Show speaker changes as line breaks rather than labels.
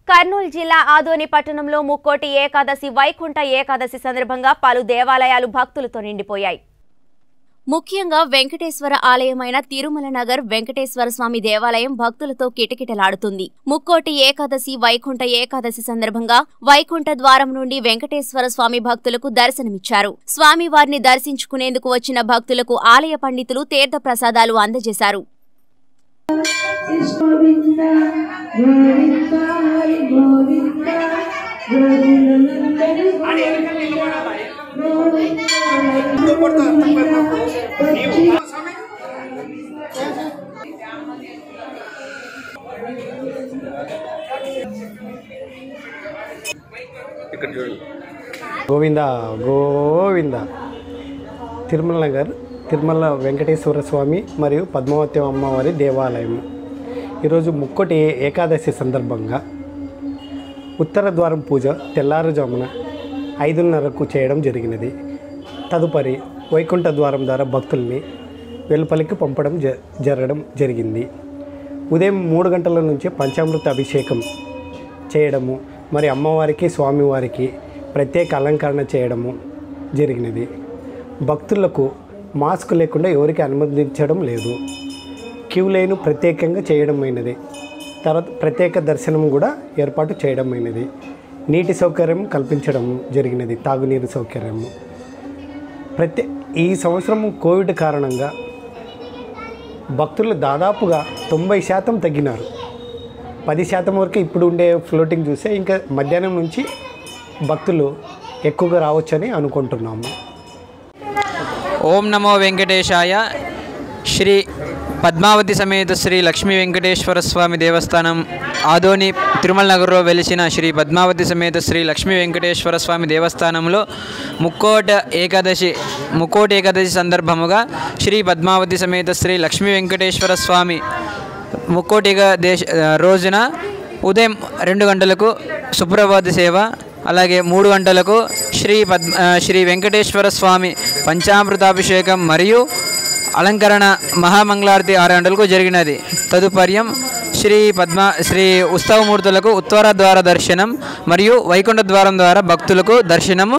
కర్నూలు జిల్లా ఆదోని పట్టణంలో ముక్కోటి ఏకాదశి వైకుంఠ ఏకాదశి సందర్భంగా పలు దేవాలయాలు భక్తులతో నిండిపోయాయి ముఖ్యంగా వెంకటేశ్వర ఆలయమైన తిరుమల నగర్ వెంకటేశ్వర స్వామి దేవాలయం భక్తులతో కిటకిటలాడుతుంది ముక్కోటి ఏకాదశి వైకుంఠ ఏకాదశి సందర్భంగా వైకుంఠ ద్వారం నుండి వెంకటేశ్వర స్వామి భక్తులకు దర్శనమిచ్చారు స్వామి వారిని దర్శించుకునేందుకు వచ్చిన భక్తులకు ఆలయ పండితులు తీర్థ ప్రసాదాలు అందజేశారు
గోవింద గోవింద హరి గోవింద గోవిందందరి గోవింద గోవింద వచ్చి
ఇక్కడ చూడండి
గోవింద గోవింద తిరుమల నగర్ తిరుమల వెంకటేశ్వర స్వామి మరియు పద్మావతి అమ్మవారి దేవాలయం ఈరోజు ముక్కోటి ఏకాదశి సందర్భంగా ఉత్తర ద్వారం పూజ తెల్లారుజామున ఐదున్నరకు చేయడం జరిగినది తదుపరి వైకుంఠ ద్వారం ద్వారా భక్తుల్ని వెలుపలికి పంపడం జ జరగడం జరిగింది ఉదయం మూడు గంటల నుంచి పంచామృత అభిషేకం చేయడము మరి అమ్మవారికి స్వామివారికి ప్రత్యేక అలంకరణ చేయడము జరిగినది భక్తులకు మాస్క్ లేకుండా ఎవరికి అనుమతించడం లేదు క్యూ లైన్ ప్రత్యేకంగా చేయడమైనది తర్వాత ప్రత్యేక దర్శనం కూడా ఏర్పాటు చేయడమైనది నీటి సౌకర్యం కల్పించడం జరిగినది తాగునీరు సౌకర్యము ప్రత్యే ఈ సంవత్సరం కోవిడ్ కారణంగా భక్తులు దాదాపుగా తొంభై శాతం తగ్గినారు పది శాతం వరకు ఇప్పుడు ఉండే ఫ్లోటింగ్ చూస్తే ఇంకా మధ్యాహ్నం నుంచి భక్తులు ఎక్కువగా రావచ్చని అనుకుంటున్నాము
ఓం నమో వెంకటేశాయ శ్రీ పద్మావతి సమేత శ్రీ లక్ష్మీ వెంకటేశ్వర స్వామి దేవస్థానం ఆదోని తిరుమల నగర్లో వెలిసిన శ్రీ పద్మావతి సమేత శ్రీ లక్ష్మీ వెంకటేశ్వర స్వామి దేవస్థానంలో ముక్కోట ఏకాదశి ముక్కోటి ఏకాదశి సందర్భముగా శ్రీ పద్మావతి సమేత శ్రీ లక్ష్మీ వెంకటేశ్వర స్వామి ముక్కోటి ఏకాదశి రోజున ఉదయం రెండు గంటలకు సుప్రభాత సేవ అలాగే మూడు గంటలకు శ్రీ పద్మ ఆ, శ్రీ వెంకటేశ్వర స్వామి పంచామృతాభిషేకం మరియు అలంకరణ మహామంగళారతి ఆరు గంటలకు జరిగినది తదుపర్యం శ్రీ పద్మ శ్రీ ఉత్సవమూర్తులకు ఉత్తర ద్వార దర్శనం మరియు వైకుంఠ ద్వారం ద్వారా భక్తులకు దర్శనము